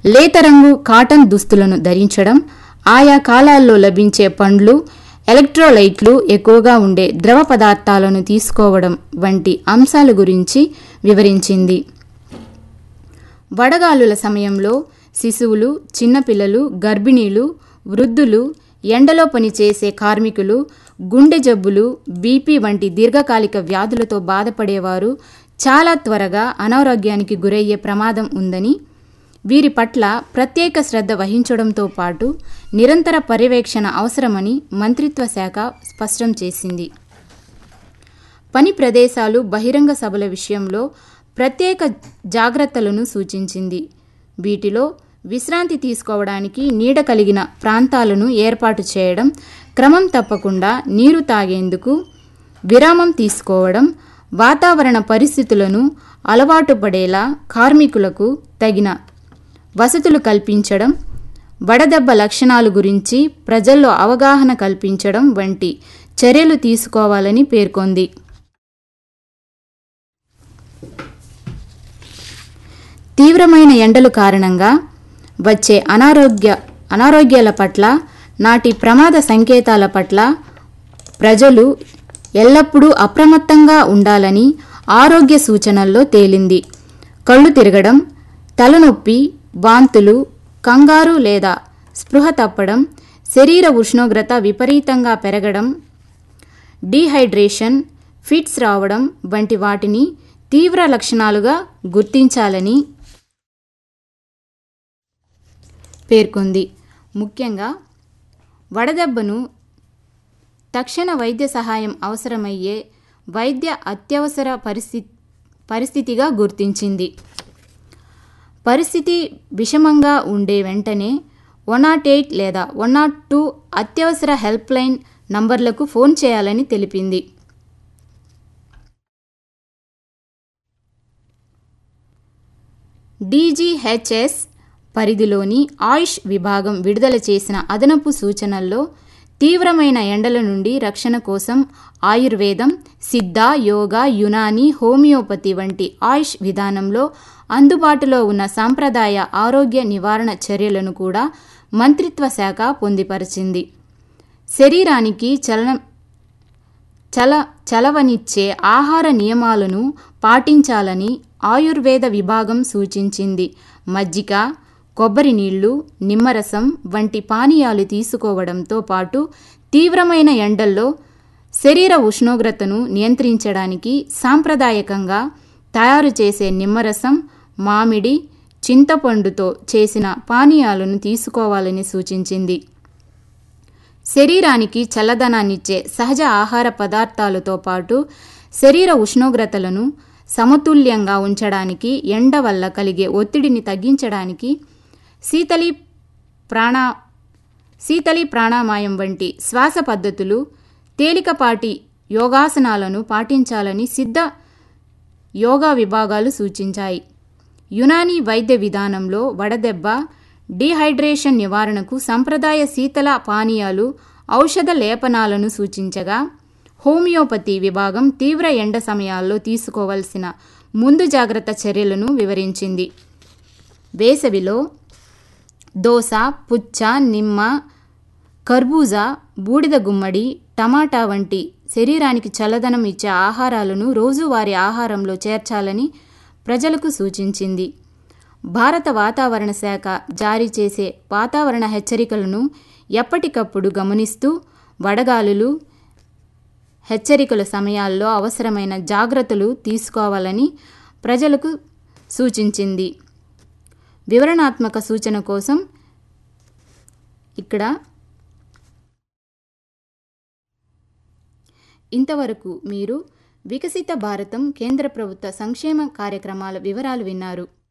లేత రంగు కాటన్ దుస్తులను ధరించడం ఆయా కాలాల్లో లభించే పండ్లు ఎలక్ట్రోలైట్లు ఎక్కువగా ఉండే ద్రవ పదార్థాలను తీసుకోవడం వంటి అంశాల గురించి వివరించింది వడగాలుల సమయంలో శిశువులు చిన్నపిల్లలు గర్భిణీలు వృద్ధులు ఎండలో పనిచేసే కార్మికులు గుండె జబ్బులు బీపీ వంటి దీర్ఘకాలిక వ్యాధులతో బాధపడేవారు చాలా త్వరగా అనారోగ్యానికి గురయ్యే ప్రమాదం ఉందని వీరి పట్ల ప్రత్యేక శ్రద్ధ వహించడంతో పాటు నిరంతర పర్యవేక్షణ అవసరమని మంత్రిత్వ శాఖ స్పష్టం చేసింది పని ప్రదేశాలు బహిరంగ సభల విషయంలో ప్రత్యేక జాగ్రత్తలను సూచించింది వీటిలో విశ్రాంతి తీసుకోవడానికి నీడ కలిగిన ప్రాంతాలను ఏర్పాటు చేయడం క్రమం తప్పకుండా నీరు తాగేందుకు విరామం తీసుకోవడం వాతావరణ పరిస్థితులను అలవాటు పడేలా కార్మికులకు తగిన వసతులు కల్పించడం వడదెబ్బ లక్షణాలు గురించి ప్రజల్లో అవగాహన కల్పించడం వంటి చర్యలు తీసుకోవాలని పేర్కొంది తీవ్రమైన ఎండలు కారణంగా వచ్చే అనారోగ్య అనారోగ్యాల పట్ల నాటి ప్రమాద సంకేతాల పట్ల ప్రజలు ఎల్లప్పుడూ అప్రమత్తంగా ఉండాలని ఆరోగ్య సూచనల్లో తేలింది కళ్ళు తిరగడం తలనొప్పి వాంతులు కంగారు లేదా స్పృహ తప్పడం శరీర ఉష్ణోగ్రత విపరీతంగా పెరగడం డీహైడ్రేషన్ ఫిట్స్ రావడం వంటి వాటిని తీవ్ర లక్షణాలుగా గుర్తించాలని పేర్కొంది ముఖ్యంగా వడదెబ్బను తక్షణ వైద్య సహాయం అవసరమయ్యే వైద్య అత్యవసర పరిస్థితి పరిస్థితిగా గుర్తించింది పరిస్థితి విషమంగా ఉండే వెంటనే వన్ నాట్ ఎయిట్ లేదా వన్ నాట్ టూ అత్యవసర హెల్ప్ లైన్ నంబర్లకు ఫోన్ చేయాలని తెలిపింది డీజీహెచ్ఎస్ పరిధిలోని ఆయుష్ విభాగం విడుదల చేసిన అదనపు సూచనల్లో తీవ్రమైన ఎండల నుండి రక్షణ కోసం ఆయుర్వేదం సిద్ధ యోగా యునాని హోమియోపతి వంటి ఆయుష్ విధానంలో అందుబాటులో ఉన్న సాంప్రదాయ ఆరోగ్య నివారణ చర్యలను కూడా మంత్రిత్వ శాఖ పొందిపరిచింది శరీరానికి చలనం చల చలవనిచ్చే ఆహార నియమాలను పాటించాలని ఆయుర్వేద విభాగం సూచించింది మజ్జిగ కొబ్బరి నీళ్లు నిమ్మరసం వంటి పానీయాలు తీసుకోవడంతో పాటు తీవ్రమైన ఎండల్లో శరీర ఉష్ణోగ్రతను నియంత్రించడానికి సాంప్రదాయకంగా తయారు చేసే నిమ్మరసం మామిడి చింతపండుతో చేసిన పానీయాలను తీసుకోవాలని సూచించింది శరీరానికి చల్లదనాన్నిచ్చే సహజ ఆహార పదార్థాలతో పాటు శరీర ఉష్ణోగ్రతలను సమతుల్యంగా ఉంచడానికి ఎండ వల్ల కలిగే ఒత్తిడిని తగ్గించడానికి శీతలి ప్రాణా శీతలి ప్రాణామాయం వంటి శ్వాస పద్ధతులు తేలికపాటి యోగాసనాలను పాటించాలని సిద్ధ యోగా విభాగాలు సూచించాయి యునానీ వైద్య విధానంలో వడదెబ్బ డీహైడ్రేషన్ నివారణకు సంప్రదాయ శీతల పానీయాలు ఔషధ లేపనాలను సూచించగా హోమియోపతి విభాగం తీవ్ర ఎండ సమయాల్లో తీసుకోవలసిన ముందు జాగ్రత్త చర్యలను వివరించింది వేసవిలో దోస పుచ్చ నిమ్మ కర్బూజా బూడిద గుమ్మడి టమాటా వంటి శరీరానికి చల్లదనం ఇచ్చే ఆహారాలను రోజువారీ ఆహారంలో చేర్చాలని ప్రజలకు సూచించింది భారత వాతావరణ శాఖ జారీ చేసే వాతావరణ హెచ్చరికలను ఎప్పటికప్పుడు గమనిస్తూ వడగాలులు హెచ్చరికల సమయాల్లో అవసరమైన జాగ్రత్తలు తీసుకోవాలని ప్రజలకు సూచించింది వివరణాత్మక సూచన కోసం ఇక్కడ ఇంతవరకు మీరు వికసిత భారతం కేంద్ర ప్రభుత్వ సంక్షేమ కార్యక్రమాల వివరాలు విన్నారు